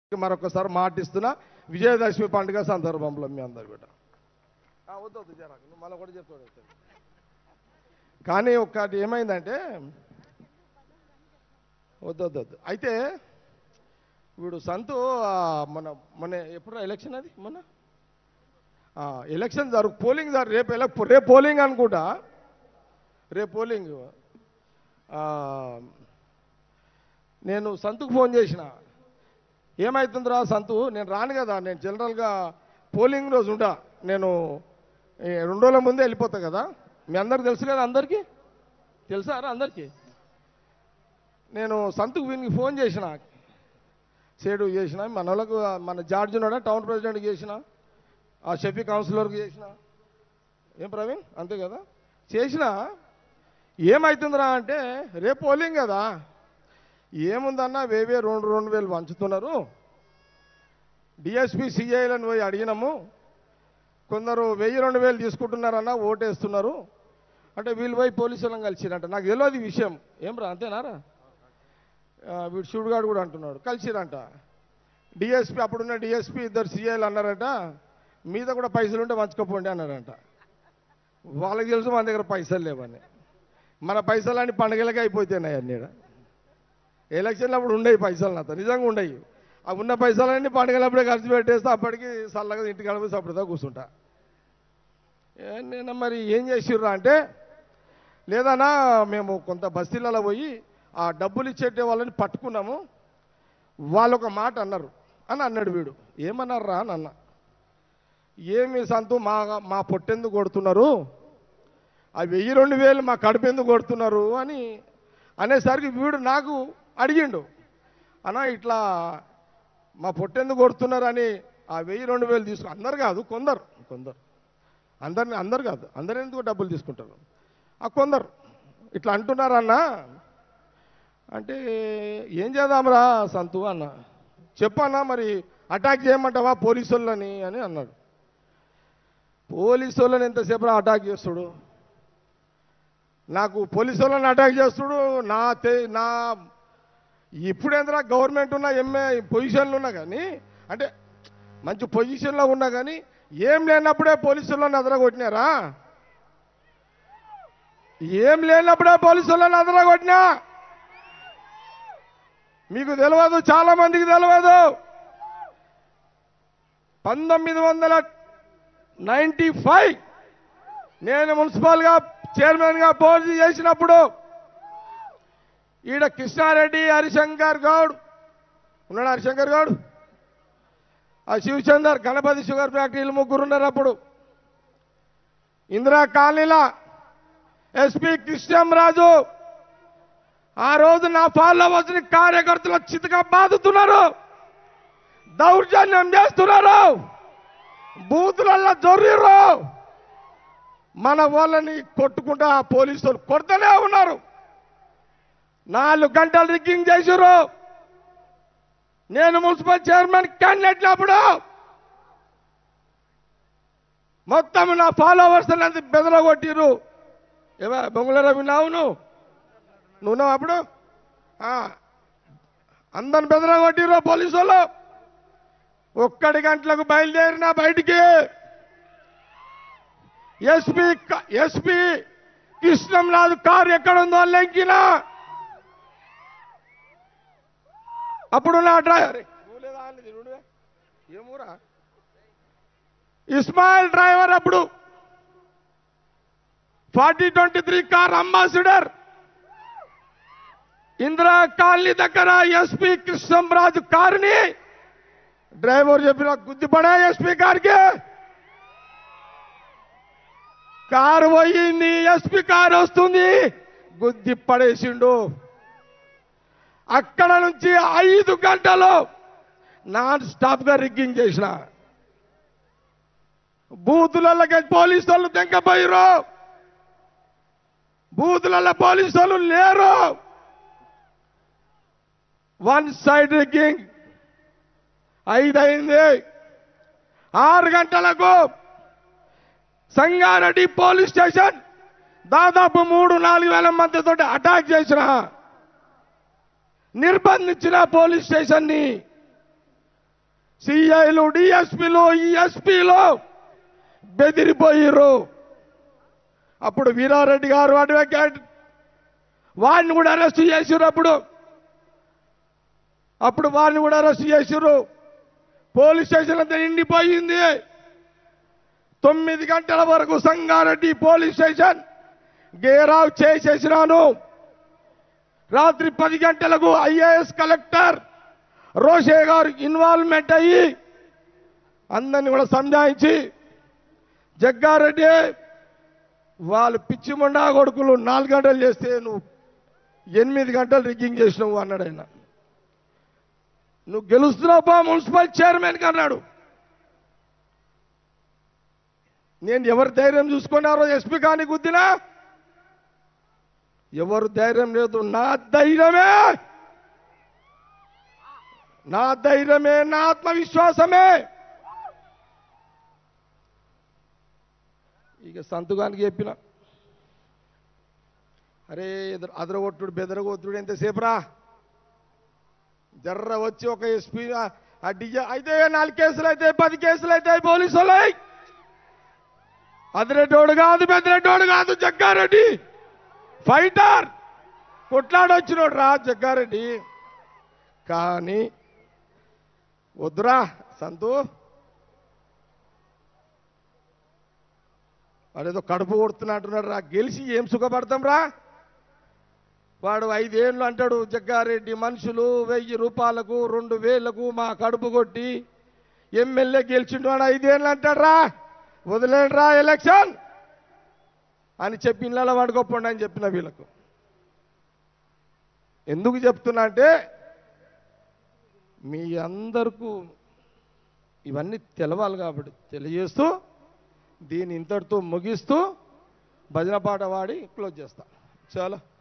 మరొకసారి మాటిస్తున్నా విజయదశమి పండుగ సందర్భంలో మీ అందరు కూడా ఆ, వద్దు వద్దు జరా నువ్వు మళ్ళీ కూడా చెప్తాడు కానీ ఒకటి ఏమైందంటే వద్దు వద్దు వద్దు అయితే వీడు సంతు ఆ, మన మన ఎప్పుడు ఎలక్షన్ అది మొన్న ఆ, ఎలక్షన్ జరుగు పోలింగ్ జరు రేపు ఎలక్ రేపు పోలింగ్ అనుకుంటా రేపు పోలింగ్ ఆ, నేను సంతుకు ఫోన్ చేసిన ఏమవుతుందిరా సంతు నేను రాను కదా నేను జనరల్గా పోలింగ్ రోజు ఉంటా నేను ఈ రెండు రోజుల ముందే వెళ్ళిపోతా కదా మీ అందరికి తెలుసు కదా అందరికీ తెలుసారా అందరికీ నేను సంతుకు వీనికి ఫోన్ చేసిన సేడు చేసిన మన వాళ్ళకు మన జార్జ్ ఉన్నాడా టౌన్ ప్రెసిడెంట్కి చేసిన ఆ షఫీ కౌన్సిలర్కి చేసిన ఏం ప్రవీణ్ అంతే కదా చేసిన ఏమవుతుందిరా అంటే రేపు పోలింగ్ కదా ఏముందన్నా వేవే రెండు రెండు వేలు పంచుతున్నారు డిఎస్పి సిఐలను పోయి అడిగినాము కొందరు వెయ్యి రెండు వేలు తీసుకుంటున్నారన్న ఓటేస్తున్నారు అంటే వీళ్ళు పోయి పోలీసులను కలిసిరంట నాకు తెలియదు ఈ విషయం ఏం రా అంతేనారా ఆ, వీడు శివుడుగాడు కూడా అంటున్నాడు కలిసిరంట డిఎస్పి అప్పుడున్న డిఎస్పి ఇద్దరు సిఐలు అన్నారట మీద కూడా పైసలు ఉంటే పంచుకోపోండి అన్నారంట వాళ్ళకి తెలుసు మన దగ్గర పైసలు లేవని మన పైసలన్నీ పండుగలకే అయిపోతున్నాయి అన్నీ ఈడ. ఎలక్షన్లు అప్పుడు ఉండేవి పైసలు నాతో నిజంగా ఉండయి ఆ ఉన్న పైసలన్నీ పండుగలప్పుడే ఖర్చు పెట్టేస్తే అప్పటికి చల్లగా ఇంటికి అడిపి అప్పుడుదా కూర్చుంటా ఏ నేను మరి ఏం చేసిర్రా అంటే లేదన్నా మేము కొంత బస్తీలలో పోయి ఆ డబ్బులు ఇచ్చేటే వాళ్ళని పట్టుకున్నాము వాళ్ళు ఒక మాట అన్నారు అని అన్నాడు వీడు ఏమన్నారా అని అన్న ఏమి సంతు మా మా పొట్టెందుకు కొడుతున్నారు ఆ వెయ్యి రెండు వేలు మా కడుపు ఎందుకు కొడుతున్నారు అని అనేసరికి వీడు నాకు అడిగిండు అన్నా ఇట్లా మా పొట్టెందుకు కొడుతున్నారని ఆ వెయ్యి రెండు వేలు తీసుకు అందరు కాదు కొందరు కొందరు అందరిని అందరు కాదు అందరు ఎందుకు డబ్బులు తీసుకుంటారు ఆ కొందరు ఇట్లా అంటున్నారన్నా అంటే ఏం చేద్దాంరా సంతు అన్న చెప్పన్నా మరి అటాక్ చేయమంటావా పోలీసు వాళ్ళని అని అన్నాడు పోలీసు వాళ్ళని ఎంతసేపు అటాక్ చేస్తాడు నాకు పోలీసు వాళ్ళని అటాక్ చేస్తుడు నా తే నా ఇప్పుడు ఏంద్రా గవర్నమెంట్ ఉన్న ఎంఏ పొజిషన్లు ఉన్నా కానీ అంటే మంచి పొజిషన్లో ఉన్నా కానీ ఏం లేనప్పుడే పోలీసులను అదరగొట్టినారా ఏం లేనప్పుడే పోలీసులను అదరగొట్టినా మీకు తెలియదు చాలా మందికి తెలియదు పంతొమ్మిది వందల నైంటీ ఫైవ్ నేను మున్సిపల్గా చైర్మన్గా పోటీ చేసినప్పుడు ఈడ కృష్ణారెడ్డి హరిశంకర్ గౌడ్ ఉన్నాడు హరిశంకర్ గౌడ్ ఆ శివచందర్ గణపతి షుగర్ ఫ్యాక్టరీలు ముగ్గురు ఉన్నారు అప్పుడు ఇందిరా కాలనీలా ఎస్పీ కృష్ణంరాజు ఆ రోజు నా ఫాల్లో వచ్చిన కార్యకర్తలు చితగా బాదుతున్నారు దౌర్జన్యం చేస్తున్నారు బూతులల్లా జొర్రిర్రు మన వాళ్ళని కొట్టుకుంటా ఆ పోలీసులు కొడుతూనే ఉన్నారు నాలుగు గంటలు రిగ్గింగ్ చేసిర్రు నేను మున్సిపల్ చైర్మన్ క్యాండిడేట్ అప్పుడు మొత్తం నా ఫాలోవర్స్ అంతా బెదరగొట్టిర్రు ఏవా బొంగుల రవి నావును నువ్వు అప్పుడు ఆ, అందరిని బెదరగొట్టిర్రు పోలీసు వాళ్ళు ఒక్కడి గంటలకు బయలుదేరిన బయటికి ఎస్పీ ఎస్పీ కృష్ణంరాజు కారు ఎక్కడ ఉందో లెంకినా అప్పుడు నా డ్రైవర్ ఏమూరా ఇస్మాయిల్ డ్రైవర్ అప్పుడు forty twenty three car ambassador Indira colony దగ్గర ఎస్పీ కృష్ణంరాజు కారుని డ్రైవర్ చెప్పిన గుద్దిపడా ఎస్పీ గారికి కారు పోయింది ఎస్పీ కారు వస్తుంది గుద్ది పడేసిండు అక్కడ నుంచి ఐదు గంటలు నాన్ స్టాప్ గా రిగ్గింగ్ చేసిన బూతులకి పోలీసు వాళ్ళు తెంకపోయారు బూతులలో పోలీసు వాళ్ళు లేరు వన్ సైడ్ రిగ్గింగ్ ఐదు అయింది ఆరు గంటలకు సంగారెడ్డి పోలీస్ స్టేషన్ దాదాపు మూడు నాలుగు వేల మందితో అటాక్ చేసిన నిర్బంధించిన పోలీస్ స్టేషన్ ని సిఐలు డిఎస్పీలు ఈ ఎస్పీలు బెదిరిపోయిర్రు అప్పుడు వీరారెడ్డి గారు అడ్వకేట్ వాడిని కూడా అరెస్ట్ చేసిర్రు అప్పుడు అప్పుడు వారిని కూడా అరెస్ట్ చేసిర్రు పోలీస్ స్టేషన్ అంతా నిండిపోయింది తొమ్మిది గంటల వరకు సంగారెడ్డి పోలీస్ స్టేషన్ గేరావ్ చేసేసినాను రాత్రి పది గంటలకు ఐఏఎస్ కలెక్టర్ రోషే గారు ఇన్వాల్వ్మెంట్ అయ్యి అందరిని కూడా సంజాయించి జగ్గారెడ్డి వాళ్ళు పిచ్చి మొండా కొడుకులు నాలుగు గంటలు చేస్తే నువ్వు ఎనిమిది గంటలు రిగ్గింగ్ చేసినావు అన్నాడు ఆయన నువ్వు గెలుస్తున్నావు మున్సిపల్ చైర్మన్ అన్నాడు నేను ఎవరి ధైర్యం చూసుకున్నారో ఎస్పీ కానీ గుద్దినా ఎవరు ధైర్యం లేదు నా ధైర్యమే నా ధైర్యమే నా ఆత్మవిశ్వాసమే ఇక సంతుగానికి చెప్పిన అరే ఎదురు అదరగొట్టుడు బెదరగొట్టుడు ఎంతసేపు రా జర్ర వచ్చి ఒక ఎస్పీ ఆ డిజ అయితే నాలుగు కేసులు అయితే పది కేసులు అయితే పోలీసులు అదిరెడ్డోడు కాదు బెదిరెడ్డోడు కాదు జగ్గారెడ్డి ఫైటర్ కొట్లాడొచ్చినోడు రా జగ్గారెడ్డి కానీ వద్దురా సంతు వాడేదో కడుపు కొడుతున్నట్టున్నాడు రా గెలిచి ఏం సుఖపడతాం రా వాడు ఐదేళ్ళు అంటాడు జగ్గారెడ్డి మనుషులు వెయ్యి రూపాయలకు రెండు వేలకు మా కడుపు కొట్టి ఎమ్మెల్యే గెలిచిండు వాడు ఐదేళ్ళు అంటాడు రా వదిలేండి రా ఎలక్షన్ అని చెప్పి ఇళ్ళలో పడుకోపోండి అని చెప్పిన వీళ్ళకు ఎందుకు చెప్తున్నా అంటే మీ అందరికీ ఇవన్నీ తెలవాలి కాబట్టి తెలియజేస్తూ దీన్ని ఇంతటితో ముగిస్తూ భజన పాట వాడి క్లోజ్ చేస్తా చాలా